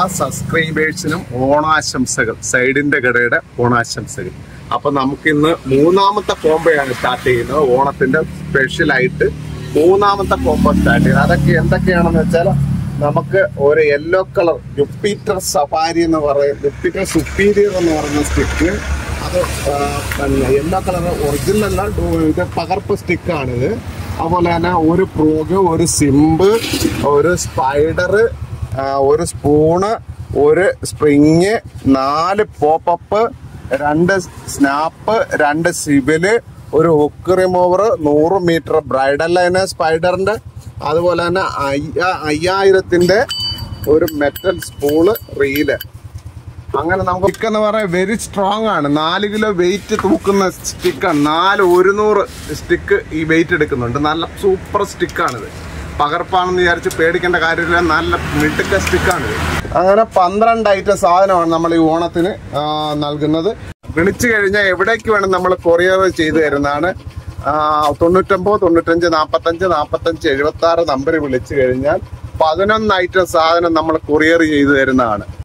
സബ്സ്ക്രൈബേഴ്സിനും ഓണാശംസകൾ സൈഡിന്റെ കടയുടെ ഓണാശംസകൾ അപ്പൊ നമുക്ക് ഇന്ന് മൂന്നാമത്തെ കോംബോയാണ് സ്റ്റാർട്ട് ചെയ്യുന്നത് ഓണത്തിന്റെ സ്പെഷ്യൽ ആയിട്ട് മൂന്നാമത്തെ കോംബോ സ്റ്റാർട്ട് ചെയ്യുന്നത് അതൊക്കെ എന്തൊക്കെയാണെന്ന് വെച്ചാൽ നമുക്ക് ഒരു യെല്ലോ കളർ ജുപ്പിറ്റർ സഫാരി എന്ന് പറയുന്ന ജുപ്പിറ്റർ സുപ്പീരിയർ എന്ന് പറയുന്ന സ്റ്റിക്ക് അത് ആ, പിന്നെ യെല്ലോ കളർ ഒറിജിനൽ അല്ല ഡു- ഇത് പകർപ്പ് സ്റ്റിക്കാണിത് അതുപോലെ തന്നെ ഒരു പ്രോഗ് ഒരു സിമ്പ് ഒരു സ്പൈഡർ ഒരു സ്പൂണ് ഒരു സ്പ്രിങ് നാല് പോപ്പപ്പ് രണ്ട് സ്നാപ്പ് രണ്ട് സിബില് ഒരു ഹുക്ക് റിമൂവർ നൂറ് മീറ്റർ ബ്രൈഡൽ ലൈന് സ്പൈഡറിന്റെ അതുപോലെ തന്നെ അയ്യ- അയ്യായിരത്തിന്റെ ഒരു മെറ്റൽ സ്പൂള് റീല് അങ്ങനെ നമുക്ക് സ്റ്റിക്ക് എന്ന് പറയാൻ വെരി സ്ട്രോങ് ആണ് നാല് കിലോ വെയിറ്റ് തൂക്കുന്ന സ്റ്റിക്കാണ് നാല് ഒരുന്നൂറ് സ്റ്റിക്ക് ഈ വെയിറ്റ് എടുക്കുന്നുണ്ട് നല്ല സൂപ്പർ സ്റ്റിക്കാണിത് പകർപ്പാണെന്ന് വിചാരിച്ച് പേടിക്കേണ്ട കാര്യമില്ല നല്ല മിടുക്ക സ്റ്റിക്കാണിത് അങ്ങനെ പന്ത്രണ്ട് ഐറ്റം സാധനമാണ് നമ്മൾ ഈ ഓണത്തിന് ആ, നൽകുന്നത് വിളിച്ചു കഴിഞ്ഞാൽ എവിടേക്ക് വേണം നമ്മൾ കൊറിയർ ചെയ്തു തരുന്നതാണ് ആ, തൊണ്ണൂറ്റൊമ്പത് തൊണ്ണൂറ്റഞ്ച് നാൽപ്പത്തഞ്ച് നാൽപ്പത്തഞ്ച് എഴുപത്തി ആറ് നമ്പർ വിളിച്ചു കഴിഞ്ഞാൽ പതിനൊന്ന് ഐറ്റം സാധനം നമ്മൾ കൊറിയർ ചെയ്തു തരുന്നതാണ്